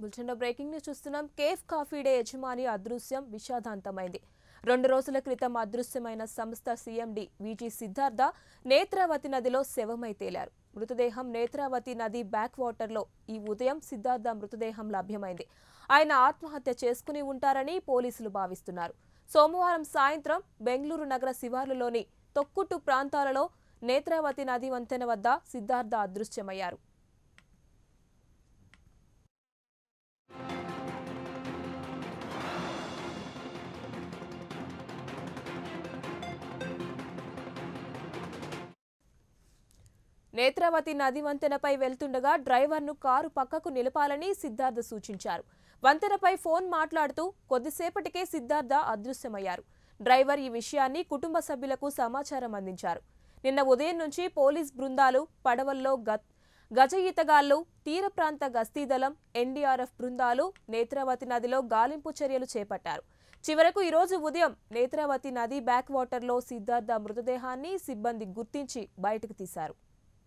బులెటిన్లో breaking news చూస్తున్నాం Cafe Coffee Day యజమాని అదృశ్యం విషాదాంతమైంది రెండు రోజుల క్రితం అదృశ్యమైన సంస్థ సీఎండి విజి సిద్ధార్థ నేత్రావతి నదిలో శవమై తేలారు మృతదేహం నేత్రావతి నది బ్యాక్ వాటర్లో ఈ ఉదయం సిద్ధార్థ మృతదేహం లభ్యమైంది ఆయన ఆత్మహత్య చేసుకుని ఉంటారని పోలీసులు భావిస్తున్నారు సోమవారం సాయంత్రం బెంగళూరు నగర శివార్లలోని తొక్కుట్టు ప్రాంతాలలో నేత్రావతి నది వంతెన వద్ద సిద్ధార్థ అదృశ్యమయ్యారు నేత్రావతి నది వంతెనపై వెళ్తుండగా డ్రైవర్ను కారు పక్కకు నిలపాలని సిద్ధార్థ సూచించారు వంతెనపై ఫోన్ మాట్లాడుతూ కొద్దిసేపటికే సిద్ధార్థ అదృశ్యమయ్యారు డ్రైవర్ ఈ విషయాన్ని కుటుంబ సభ్యులకు సమాచారం అందించారు నిన్న ఉదయం నుంచి పోలీస్ బృందాలు పడవల్లో గ- గజ ఈతగాళ్లు తీర ప్రాంత గస్తీదళం ఎన్డీఆర్ఎఫ్ బృందాలు నేత్రావతి నదిలో గాలింపు చర్యలు చేపట్టారు చివరకు ఈరోజు ఉదయం నేత్రావతి నది బ్యాక్ వాటర్లో సిద్ధార్థ మృతదేహాన్ని సిబ్బంది గుర్తించి బయటకు తీశారు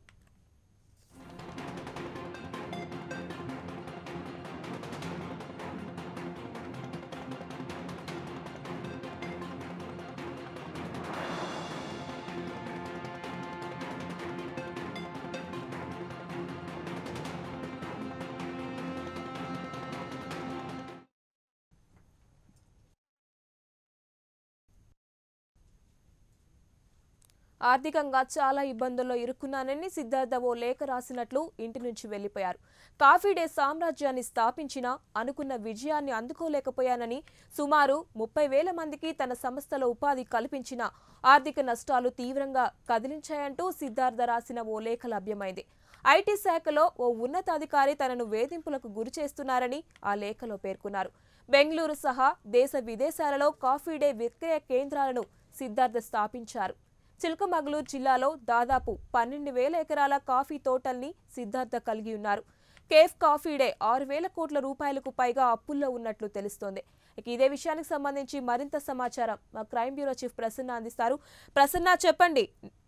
ఆర్థికంగా చాలా ఇబ్బందుల్లో ఇరుక్కున్నానని సిద్ధార్థ ఓ లేఖ రాసినట్లు ఇంటి నుంచి వెళ్లిపోయారు కాఫీ డే సామ్రాజ్యాన్ని స్థాపించినా అనుకున్న విజయాన్ని అందుకోలేకపోయానని సుమారు ముప్పై వేల మందికి తన సంస్థలో ఉపాధి కల్పించిన ఆర్థిక నష్టాలు తీవ్రంగా కదిలించాయంటూ సిద్ధార్థ రాసిన ఓ లేఖ లభ్యమైంది ఐటీ శాఖలో ఓ ఉన్నతాధికారి తనను వేధింపులకు గురి చేస్తున్నారని ఆ లేఖలో పేర్కొన్నారు బెంగళూరు సహా దేశ విదేశాలలో కాఫీ డే విక్రయ కేంద్రాలను సిద్ధార్థ స్థాపించారు చిలకమగలూరు జిల్లాలో దాదాపు పన్నెండు వేల ఎకరాల కాఫీ తోటల్ని సిద్ధార్థ కలిగి ఉన్నారు కేఫ్ కాఫీ డే ఆరు వేల కోట్ల రూపాయలకు పైగా అప్పుల్లో ఉన్నట్లు తెలుస్తోంది ఇక ఇదే విషయానికి సంబంధించి మరింత సమాచారం మా క్రైమ్ బ్యూరో చీఫ్ ప్రసన్న అందిస్తారు ప్రసన్న చెప్పండి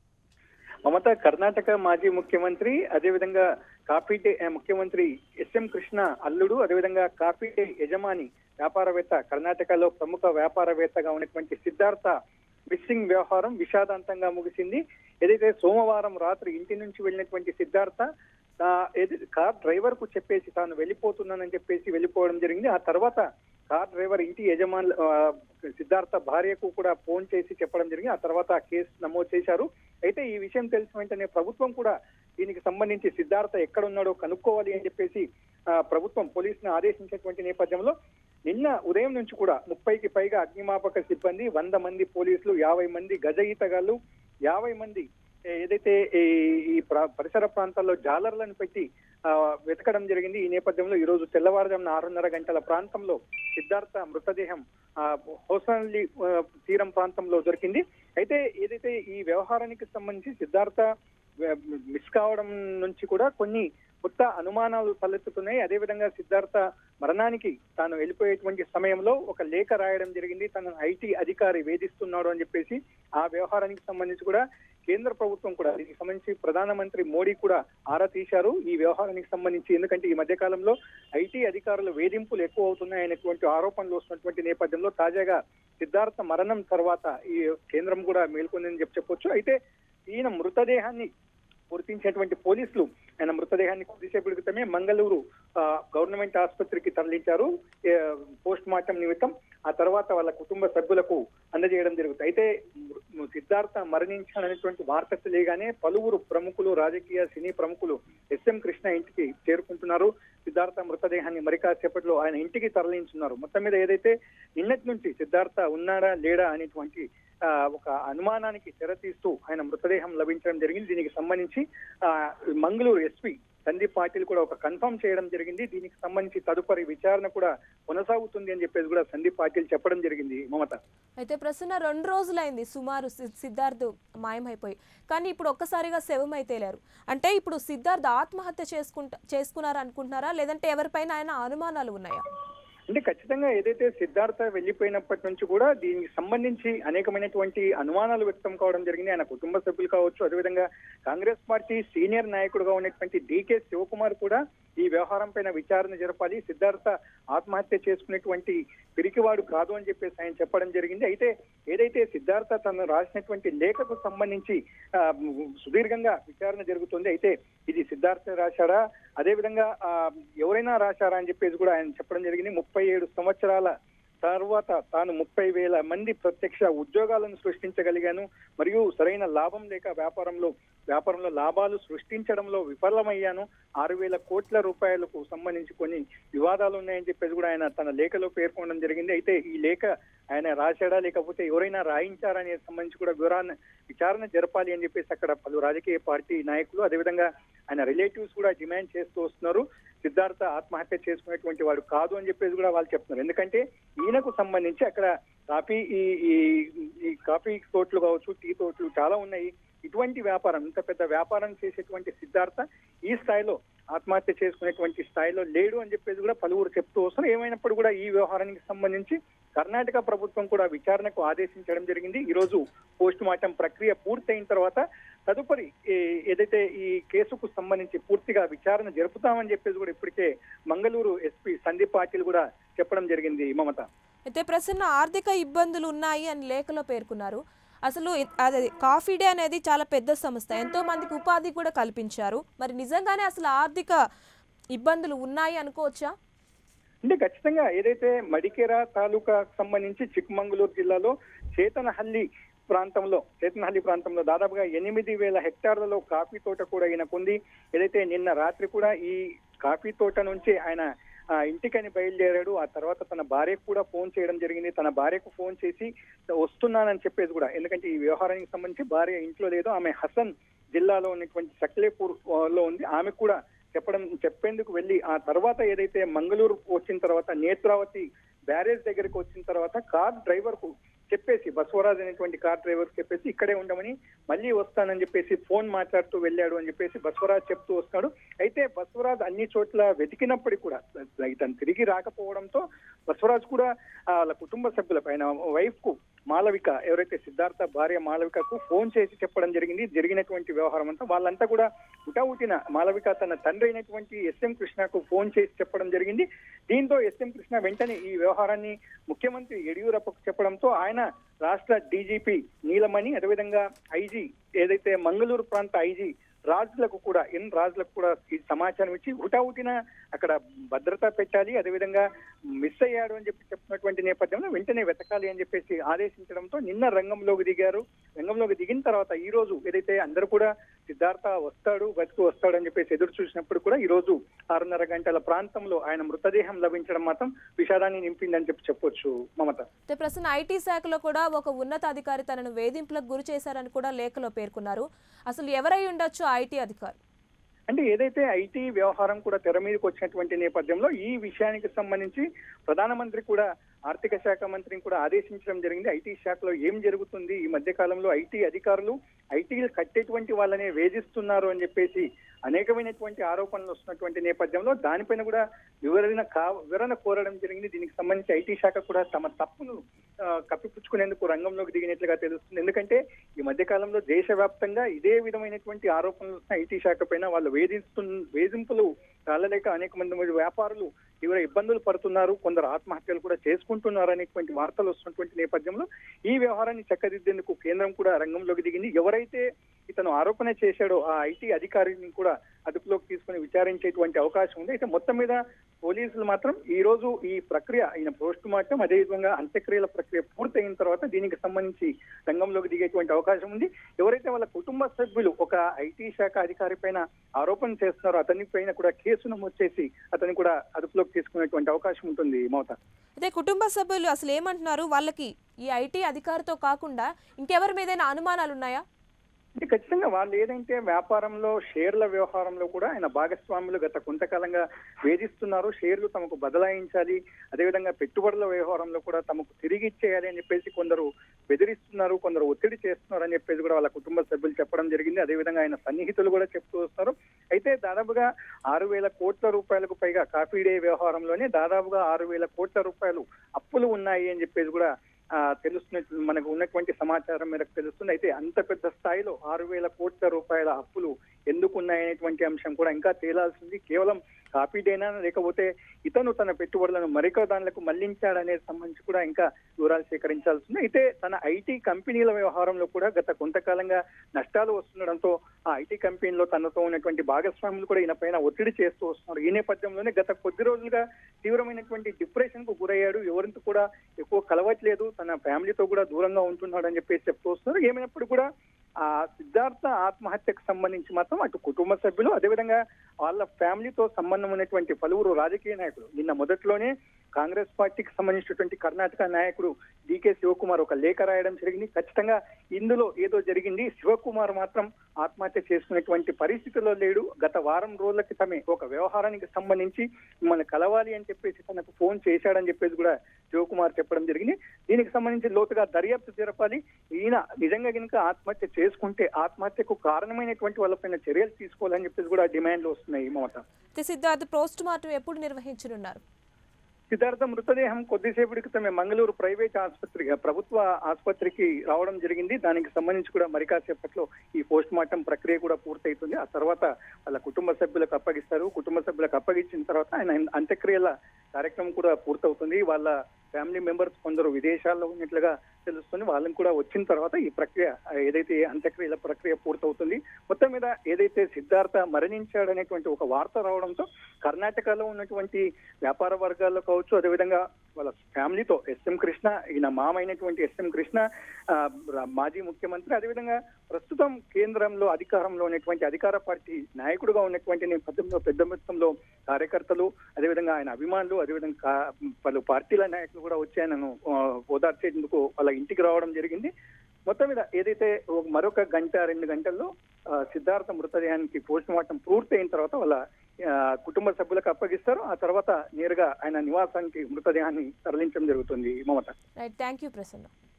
మమత కర్ణాటక మాజీ ముఖ్యమంత్రి అదేవిధంగా కాఫీ డే ఆ, ముఖ్యమంత్రి ఎస్ఎం కృష్ణ అల్లుడు అదేవిధంగా కాఫీ డే యజమాని వ్యాపారవేత్త కర్ణాటకలో ప్రముఖ వ్యాపారవేత్తగా ఉన్నటువంటి సిద్ధార్థ మిస్సింగ్ వ్యవహారం విషాదాంతంగా ముగిసింది ఏదైతే సోమవారం రాత్రి ఇంటి నుంచి వెళ్ళినటువంటి సిద్ధార్థ ఆ, ఏది- కార్ డ్రైవర్ కు చెప్పేసి తాను వెళ్ళిపోతున్నానని చెప్పేసి వెళ్ళిపోవడం జరిగింది ఆ తర్వాత కార్ డ్రైవర్ ఇంటి యజమాని ఆ, సిద్ధార్థ భార్యకు కూడా ఫోన్ చేసి చెప్పడం జరిగింది ఆ తర్వాత ఆ కేసు నమోదు చేశారు అయితే ఈ విషయం తెలిసిన వెంటనే ప్రభుత్వం కూడా దీనికి సంబంధించి సిద్ధార్థ ఎక్కడ ఉన్నాడో కనుక్కోవాలి అని చెప్పేసి ఆ, ప్రభుత్వం పోలీసును ఆదేశించేటువంటి నేపథ్యంలో నిన్న ఉదయం నుంచి కూడా ముప్పైకి పైగా అగ్నిమాపక సిబ్బంది వంద మంది పోలీసులు యాభై మంది గజ ఈతగాళ్ళు యాభై మంది ఏ- ఏదైతే ఈ- ఈ ప్ర- పరిసర ప్రాంతాల్లో జాలర్లను పెట్టి ఆ, వెతకడం జరిగింది ఈ నేపథ్యంలో ఈ రోజు తెల్లవారుజామున ఆరున్నర గంటల ప్రాంతంలో సిద్ధార్థ మృతదేహం ఆ, హోసన్లీ ఆ, తీరం ప్రాంతంలో దొరికింది అయితే ఏదైతే ఈ వ్యవహారానికి సంబంధించి సిద్ధార్థ ఆ, మిస్ కావడం నుంచి కూడా కొన్ని కొత్త అనుమానాలు తలెత్తుతున్నాయి అదేవిధంగా సిద్ధార్థ మరణానికి తాను వెళ్ళిపోయేటువంటి సమయంలో ఒక లేఖ రాయడం జరిగింది తన ఐటీ అధికారి వేధిస్తున్నాడు అని చెప్పేసి ఆ వ్యవహారానికి సంబంధించి కూడా కేంద్ర ప్రభుత్వం కూడా దీనికి సంబంధించి ప్రధానమంత్రి మోడీ కూడా ఆరా తీశారు ఈ వ్యవహారానికి సంబంధించి ఎందుకంటే ఈ మధ్య కాలంలో ఐటీ అధికారుల వేధింపులు ఎక్కువ అవుతున్నాయనేటువంటి ఆరోపణలు వస్తున్నటువంటి నేపథ్యంలో తాజాగా సిద్ధార్థ మరణం తర్వాత ఈ కేంద్రం కూడా మేల్కొందని చెప్పి చెప్పొచ్చు అయితే ఈయన మృతదేహాన్ని గుర్తించేటువంటి పోలీసులు ఆయన మృతదేహాన్ని కొద్దిసేపటి క్రితమే మంగళూరు ఆ, గవర్నమెంట్ ఆసుపత్రికి తరలించారు ఏ, పోస్ట్ మార్టం నిమిత్తం ఆ తర్వాత వాళ్ళ కుటుంబ సభ్యులకు అందజేయడం జరుగుతుంది అయితే మృ- సిద్ధార్థ మరణించాలనేటువంటి వార్త తెలియగానే పలువురు ప్రముఖులు రాజకీయ సినీ ప్రముఖులు ఎస్ఎం కృష్ణ ఇంటికి చేరుకుంటున్నారు సిద్ధార్థ మృతదేహాన్ని మరి కాసేపట్లో ఆయన ఇంటికి తరలించున్నారు మొత్తం మీద ఏదైతే నిన్నటి నుంచి సిద్ధార్థ ఉన్నాడా లేడా అనేటువంటి ఆ, ఒక అనుమానానికి తెరతీస్తూ ఆయన మృతదేహం లభించడం జరిగింది దీనికి సంబంధించి ఆ, మంగళూరు ఎస్పీ సందీప్ పాటిల్ కూడా ఒక కన్ఫర్మ్ చేయడం జరిగింది దీనికి సంబంధించి తదుపరి విచారణ కూడా కొనసాగుతుంది అని చెప్పేసి కూడా సందీప్ పాటిల్ చెప్పడం జరిగింది మమత అయితే ప్రసన్న రెండు రోజులైంది సుమారు సి- సిద్ధార్థ్ మాయమైపోయి కానీ ఇప్పుడు ఒక్కసారిగా శవమై తేలారు అంటే ఇప్పుడు సిద్ధార్థ్ ఆత్మహత్య చేసుకుంటా చేసుకున్నారు అనుకుంటున్నారా లేదంటే ఎవరిపైన ఆయన అనుమానాలు ఉన్నాయా అంటే ఖచ్చితంగా ఏదైతే సిద్ధార్థ వెళ్ళిపోయినప్పటి నుంచి కూడా దీనికి సంబంధించి అనేకమైనటువంటి అనుమానాలు వ్యక్తం కావడం జరిగింది ఆయన కుటుంబ సభ్యులు కావచ్చు అదేవిధంగా కాంగ్రెస్ పార్టీ సీనియర్ నాయకుడుగా ఉన్నటువంటి డీకే శివకుమార్ కూడా ఈ వ్యవహారం పైన విచారణ జరపాలి సిద్ధార్థ ఆత్మహత్య చేసుకునేటువంటి పిరికివాడు కాదు అని చెప్పేసి ఆయన చెప్పడం జరిగింది అయితే ఏదైతే సిద్ధార్థ తను రాసినటువంటి లేఖకు సంబంధించి ఆ, సుదీర్ఘంగా విచారణ జరుగుతుంది అయితే ఇది సిద్ధార్థ రాశాడా అదేవిధంగా ఆ, ఎవరైనా రాశారా అని చెప్పేసి కూడా ఆయన చెప్పడం జరిగింది ముప్పై ఏడు సంవత్సరాల తర్వాత తాను ముప్పై వేల మంది ప్రత్యక్ష ఉద్యోగాలను సృష్టించగలిగాను మరియు సరైన లాభం లేక వ్యాపారంలో వ్యాపారంలో లాభాలు సృష్టించడంలో విఫలమయ్యాను ఆరు వేల కోట్ల రూపాయలకు సంబంధించి కొన్ని వివాదాలు ఉన్నాయని చెప్పేసి కూడా ఆయన తన లేఖలో పేర్కొనడం జరిగింది అయితే ఈ లేఖ ఆయన రాశాడా లేకపోతే ఎవరైనా రాయించారా అనే సంబంధించి కూడా వివరాన్ని విచారణ జరపాలి అని చెప్పేసి అక్కడ పలు రాజకీయ పార్టీ నాయకులు అదేవిధంగా ఆయన రిలేటివ్స్ కూడా డిమాండ్ చేస్తూ వస్తున్నారు సిద్ధార్థ ఆత్మహత్య చేసుకునేటువంటి వాడు కాదు అని చెప్పేసి కూడా వాళ్ళు చెప్తున్నారు ఎందుకంటే ఈయనకు సంబంధించి అక్కడ కాఫీ ఈ ఈ ఈ కాఫీ తోటలు కావచ్చు టీ తోటలు చాలా ఉన్నాయి ఇటువంటి వ్యాపారం ఇంత పెద్ద వ్యాపారం చేసేటువంటి సిద్ధార్థ ఈ స్థాయిలో ఆత్మహత్య చేసుకునేటువంటి స్థాయిలో లేడు అని చెప్పేసి కూడా పలువురు చెప్తూ వస్తారు ఏమైనప్పుడు కూడా ఈ వ్యవహారానికి సంబంధించి కర్ణాటక ప్రభుత్వం కూడా విచారణకు ఆదేశించడం జరిగింది ఈ రోజు పోస్ట్ మార్టం ప్రక్రియ పూర్తయిన తర్వాత తదుపరి ఏ- ఏదైతే ఈ కేసుకు సంబంధించి పూర్తిగా విచారణ జరుపుతామని చెప్పేసి కూడా ఇప్పటికే మంగళూరు ఎస్పీ సందీప్ పాటిల్ కూడా చెప్పడం జరిగింది మమత అయితే ప్రసన్న ఆర్థిక ఇబ్బందులు ఉన్నాయి అని లేఖలో పేర్కొన్నారు అసలు ఇ- అది కాఫీ డే అనేది చాలా పెద్ద సంస్థ ఎంతో మందికి ఉపాధి కూడా కల్పించారు మరి నిజంగానే అసలు ఆర్థిక ఇబ్బందులు ఉన్నాయి అనుకోవచ్చా అంటే ఖచ్చితంగా ఏదైతే మడికేర తాలూకా సంబంధించి చిక్మంగళూరు జిల్లాలో చేతనహల్లి ప్రాంతంలో చేతనహల్లి ప్రాంతంలో దాదాపుగా ఎనిమిది వేల హెక్టార్లలో కాఫీ తోట కూడా ఈయనకుంది ఏదైతే నిన్న రాత్రి కూడా ఈ కాఫీ తోట నుంచి ఆయన ఆ, ఇంటికని బయలుదేరాడు ఆ తర్వాత తన భార్యకు కూడా ఫోన్ చేయడం జరిగింది తన భార్యకు ఫోన్ చేసి వస్తున్నానని చెప్పేసి కూడా ఎందుకంటే ఈ వ్యవహారానికి సంబంధించి భార్య ఇంట్లో లేదు ఆమె హసన్ జిల్లాలో ఉన్నటువంటి సక్లేపూర్ ఆ, లో ఉంది ఆమె కూడా చెప్పడం చెప్పేందుకు వెళ్ళి ఆ తర్వాత ఏదైతే మంగళూరు వచ్చిన తర్వాత నేత్రావతి బ్యారేజ్ దగ్గరికి వచ్చిన తర్వాత కార్ డ్రైవర్ కు చెప్పేసి బస్వరాజ్ అనేటువంటి కార్ డ్రైవర్ చెప్పేసి ఇక్కడే ఉండమని మళ్ళీ వస్తానని చెప్పేసి ఫోన్ మాట్లాడుతూ వెళ్ళాడు అని చెప్పేసి బస్వరాజ్ చెప్తూ వస్తాడు అయితే బస్వరాజ్ అన్ని చోట్ల వెతికినప్పటికీ కూడా ఇతను తిరిగి రాకపోవడంతో బస్వరాజ్ కూడా ఆ, వాళ్ళ కుటుంబ సభ్యులకు ఆయన వైఫ్ కు మాలవిక ఎవరైతే సిద్ధార్థ భార్య మాలవికకు ఫోన్ చేసి చెప్పడం జరిగింది జరిగినటువంటి వ్యవహారం అంతా వాళ్ళంతా కూడా ఉటావుటిన మాలవిక తన తండ్రి అయినటువంటి ఎస్ఎం కృష్ణకు ఫోన్ చేసి చెప్పడం జరిగింది దీంతో ఎస్ఎం కృష్ణ వెంటనే ఈ వ్యవహారాన్ని ముఖ్యమంత్రి యడియూరప్పకు చెప్పడంతో ఆయన రాష్ట్ర డీజీపీ నీలమణి అదేవిధంగా ఐజీ ఏదైతే మంగళూరు ప్రాంత ఐజీ రాజులకు కూడా ఎన్ రాజులకు కూడా ఈ సమాచారం ఇచ్చి హుటాహుటిన అక్కడ భద్రత పెట్టాలి అదేవిధంగా మిస్ అయ్యాడు అని చెప్పి చెప్తున్నటువంటి నేపథ్యంలో వెంటనే వెతకాలి అని చెప్పేసి ఆదేశించడంతో నిన్న రంగంలోకి దిగారు రంగంలోకి దిగిన తర్వాత ఈ రోజు ఏదైతే అందరూ కూడా సిద్ధార్థ వస్తాడు బతుకు వస్తాడు అని చెప్పేసి ఎదురు చూసినప్పుడు కూడా ఈ రోజు ఆరున్నర గంటల ప్రాంతంలో ఆయన మృతదేహం లభించడం మాత్రం విషాదాన్ని నింపిందని చెప్పి చెప్పొచ్చు మమత అయితే ప్రస్తుతం ఐటీ శాఖలో కూడా ఒక ఉన్నతాధికారి తనను వేధింపులకు గురి చేశారని కూడా లేఖలో పేర్కొన్నారు అసలు ఎవరై ఉండొచ్చు ఆ ఐటీ అధికారి అంటే ఏదైతే ఐటీ వ్యవహారం కూడా తెర మీదకి వచ్చినటువంటి నేపథ్యంలో ఈ విషయానికి సంబంధించి ప్రధానమంత్రి కూడా ఆర్థిక శాఖ మంత్రిని కూడా ఆదేశించడం జరిగింది ఐటీ శాఖలో ఏం జరుగుతుంది ఈ మధ్య కాలంలో ఐటీ అధికారులు ఐటీలు కట్టేటువంటి వాళ్ళనే వేధిస్తున్నారు అని చెప్పేసి అనేకమైనటువంటి ఆరోపణలు వస్తున్నటువంటి నేపథ్యంలో దానిపైన కూడా వివరణ కా వివరణ కోరడం జరిగింది దీనికి సంబంధించి ఐటీ శాఖ కూడా తమ తప్పును ఆ, కప్పిపుచ్చుకునేందుకు రంగంలోకి దిగినట్లుగా తెలుస్తుంది ఎందుకంటే ఈ మధ్య కాలంలో దేశవ్యాప్తంగా ఇదే విధమైనటువంటి ఆరోపణలు వస్తున్న ఐటీ శాఖ పైన వాళ్ళు వేధిస్తు వేధింపులు తాళలేక అనేక మంది మంది వ్యాపారులు తీవ్ర ఇబ్బందులు పడుతున్నారు కొందరు ఆత్మహత్యలు కూడా చేసుకుంటున్నారు అనేటువంటి వార్తలు వస్తున్నటువంటి నేపథ్యంలో ఈ వ్యవహారాన్ని చక్కదిద్దేందుకు కేంద్రం కూడా రంగంలోకి దిగింది ఎవరైతే ఇతను ఆరోపణ చేశాడో ఆ ఐటీ అధికారిని కూడా అదుపులోకి తీసుకుని విచారించేటువంటి అవకాశం ఉంది అయితే మొత్తం మీద పోలీసులు మాత్రం ఈ రోజు ఈ ప్రక్రియ ఆయన పోస్ట్ మార్టం అదేవిధంగా అంత్యక్రియల ప్రక్రియ పూర్తయిన తర్వాత దీనికి సంబంధించి రంగంలోకి దిగేటువంటి అవకాశం ఉంది ఎవరైతే వాళ్ళ కుటుంబ సభ్యులు ఒక ఐటీ శాఖ అధికారి పైన ఆరోపణ చేస్తున్నారో అతని పైన కూడా కేసు నమోదు చేసి అతన్ని కూడా అదుపులోకి తీసుకునేటువంటి అవకాశం ఉంటుంది మమత అయితే కుటుంబ సభ్యులు అసలు ఏమంటున్నారు వాళ్ళకి ఈ ఐటీ అధికారితో కాకుండా ఇంకెవరి మీదైనా అనుమానాలు ఉన్నాయా అంటే ఖచ్చితంగా వాళ్ళు ఏదైతే వ్యాపారంలో షేర్ల వ్యవహారంలో కూడా ఆయన భాగస్వాములు గత కొంతకాలంగా వేధిస్తున్నారు షేర్లు తమకు బదలాయించాలి అదేవిధంగా పెట్టుబడుల వ్యవహారంలో కూడా తమకు తిరిగి ఇచ్చేయాలి అని చెప్పేసి కొందరు బెదిరిస్తున్నారు కొందరు ఒత్తిడి చేస్తున్నారు అని చెప్పేసి కూడా వాళ్ళ కుటుంబ సభ్యులు చెప్పడం జరిగింది అదేవిధంగా ఆయన సన్నిహితులు కూడా చెప్తూ వస్తారు అయితే అయితే దాదాపుగా ఆరు వేల కోట్ల రూపాయలకు పైగా కాఫీ డే వ్యవహారంలోనే దాదాపుగా ఆరు వేల కోట్ల రూపాయలు అప్పులు ఉన్నాయి అని చెప్పేసి కూడా ఆ, తెలుస్తున్నట్లు మనకు ఉన్నటువంటి సమాచారం మేరకు తెలుస్తుంది అయితే అంత పెద్ద స్థాయిలో ఆరు వేల కోట్ల రూపాయల అప్పులు ఎందుకు ఉన్నాయనేటువంటి అంశం కూడా ఇంకా తేలాల్సింది కేవలం కాపీ డేనా లేకపోతే ఇతను తన పెట్టుబడులను మరిక దానిలకు మళ్లించాడనే సంబంధించి కూడా ఇంకా వివరాలు సేకరించాల్సింది అయితే తన ఐటీ కంపెనీల వ్యవహారంలో కూడా గత కొంతకాలంగా నష్టాలు వస్తుండడంతో ఆ ఐటీ కంపెనీలో తనతో ఉన్నటువంటి భాగస్వాములు కూడా ఈయన పైన ఒత్తిడి చేస్తూ వస్తున్నారు ఈ నేపథ్యంలోనే గత కొద్ది రోజులుగా తీవ్రమైనటువంటి డిప్రెషన్ కు గురయ్యాడు ఎవరితో కూడా ఎక్కువ కలవట్లేదు తన ఫ్యామిలీతో కూడా దూరంగా ఉంటున్నాడు అని చెప్పేసి చెప్తూ వస్తున్నారు ఏమైనప్పుడు కూడా ఆ సిద్ధార్థ ఆత్మహత్యకు సంబంధించి మాత్రం అటు కుటుంబ సభ్యులు అదేవిధంగా వాళ్ళ ఫ్యామిలీతో సంబంధం ఉన్నటువంటి పలువురు రాజకీయ నాయకులు నిన్న మొదట్లోనే కాంగ్రెస్ పార్టీకి సంబంధించినటువంటి కర్ణాటక నాయకుడు డికే శివకుమార్ ఒక లేఖ రాయడం జరిగింది ఖచ్చితంగా ఇందులో ఏదో జరిగింది శివకుమార్ మాత్రం ఆత్మహత్య చేసుకునేటువంటి పరిస్థితిలో లేడు గత వారం రోజుల క్రితమే ఒక వ్యవహారానికి సంబంధించి మిమ్మల్ని కలవాలి అని చెప్పేసి తనకు ఫోన్ చేశాడని చెప్పేసి కూడా శివకుమార్ చెప్పడం జరిగింది దీనికి సంబంధించి లోతుగా దర్యాప్తు జరపాలి ఈయన నిజంగా కనుక ఆత్మహత్య చేసుకుంటే ఆత్మహత్యకు కారణమైనటువంటి వాళ్ళపైన చర్యలు తీసుకోవాలని చెప్పేసి కూడా డిమాండ్లు వస్తున్నాయి మమత అయితే సిద్ధార్థ్ పోస్ట్ మార్టం ఎప్పుడు నిర్వహించనున్నారు సిద్ధార్థ మృతదేహం కొద్దిసేపటి క్రితమే మంగళూరు ప్రైవేట్ ఆసుపత్రి ప్రభుత్వ ఆసుపత్రికి రావడం జరిగింది దానికి సంబంధించి కూడా మరి కాసేపట్లో ఈ పోస్ట్ మార్టం ప్రక్రియ కూడా పూర్తవుతుంది ఆ తర్వాత వాళ్ళ కుటుంబ సభ్యులకు అప్పగిస్తారు కుటుంబ సభ్యులకు అప్పగించిన తర్వాత ఆయన అంత్యక్రియల కార్యక్రమం కూడా పూర్తవుతుంది వాళ్ళ ఫ్యామిలీ మెంబర్స్ కొందరు విదేశాల్లో ఉన్నట్లుగా తెలుస్తుంది వాళ్ళని కూడా వచ్చిన తర్వాత ఈ ప్రక్రియ ఆ, ఏదైతే అంత్యక్రియల ప్రక్రియ పూర్తవుతుంది మొత్తం మీద ఏదైతే సిద్ధార్థ మరణించాడనేటువంటి ఒక వార్త రావడంతో కర్ణాటకలో ఉన్నటువంటి వ్యాపార వర్గాల్లో కావచ్చు అదేవిధంగా వాళ్ళ ఫ్యామిలీతో ఎస్ఎం కృష్ణ ఈయన మామైనటువంటి ఎస్ఎం కృష్ణ ఆ, ర- మాజీ ముఖ్యమంత్రి అదేవిధంగా ప్రస్తుతం కేంద్రంలో అధికారంలో ఉన్నటువంటి అధికార పార్టీ నాయకుడుగా ఉన్నటువంటి నేపథ్యంలో పెద్ద మొత్తంలో కార్యకర్తలు అదేవిధంగా ఆయన అభిమానులు అదేవిధంగా కా- పలు పార్టీల నాయకులు కూడా వచ్చి ఆయనను ఆ, ఓదార్చేందుకు వాళ్ళ ఇంటికి రావడం జరిగింది మొత్తం మీద ఏదైతే ఒక మరొక గంట రెండు గంటల్లో ఆ, సిద్ధార్థ మృతదేహానికి పోస్ట్ మార్టం పూర్తయిన తర్వాత వాళ్ళ ఆ, కుటుంబ సభ్యులకు అప్పగిస్తారు ఆ తర్వాత నేరుగా ఆయన నివాసానికి మృతదేహాన్ని తరలించడం జరుగుతుంది Mamata right thank you Prasanna